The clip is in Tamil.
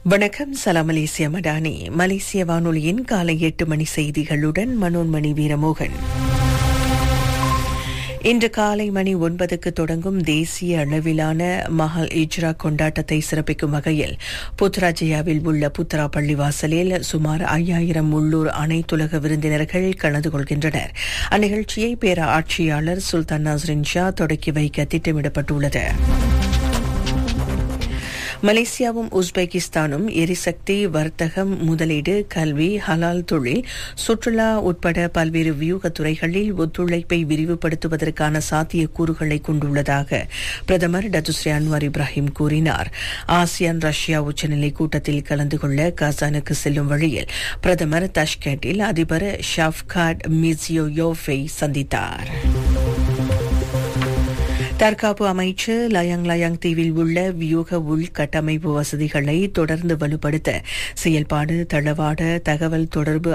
வணக்கம் சலாம் மலேசிய மடானி மலேசிய வானொலியின் காலை எட்டு மணி செய்திகளுடன் மனோன்மணி வீரமோகன் இன்று காலை மணி ஒன்பதுக்கு தொடங்கும் தேசிய அளவிலான மஹல் இஜ்ரா கொண்டாட்டத்தை சிறப்பிக்கும் வகையில் புத்ராஜயாவில் உள்ள புத்ரா பள்ளிவாசலில் சுமார் ஐயாயிரம் உள்ளூர் அனைத்துலக விருந்தினர்கள் கலந்து கொள்கின்றனர் அந்நிகழ்ச்சியை பேர ஆட்சியாளர் சுல்தான் நஸ்ரின் ஷா தொடக்கி வைக்க திட்டமிடப்பட்டுள்ளது மலேசியாவும் உஸ்பெகிஸ்தானும் எரிசக்தி வர்த்தகம் முதலீடு கல்வி ஹலால் தொழில் சுற்றுலா உட்பட பல்வேறு வியூக துறைகளில் ஒத்துழைப்பை விரிவுபடுத்துவதற்கான சாத்தியக்கூறுகளை கொண்டுள்ளதாக பிரதமர் டத்துஸ்ரீ அன்வார் இப்ராஹிம் கூறினார் ஆசியான் ரஷ்யா உச்சநிலை கூட்டத்தில் கலந்து கொள்ள கசானுக்கு செல்லும் வழியில் பிரதமர் தஷ்கண்டில் அதிபர் ஷாஃப்காட் மிசியோயோஃபை சந்தித்தார் தற்காப்பு அமைச்சு லயாங் லயாங் தீவில் உள்ள வியூக உள்கட்டமைப்பு வசதிகளை தொடர்ந்து வலுப்படுத்த செயல்பாடு தளவாட தகவல் தொடர்பு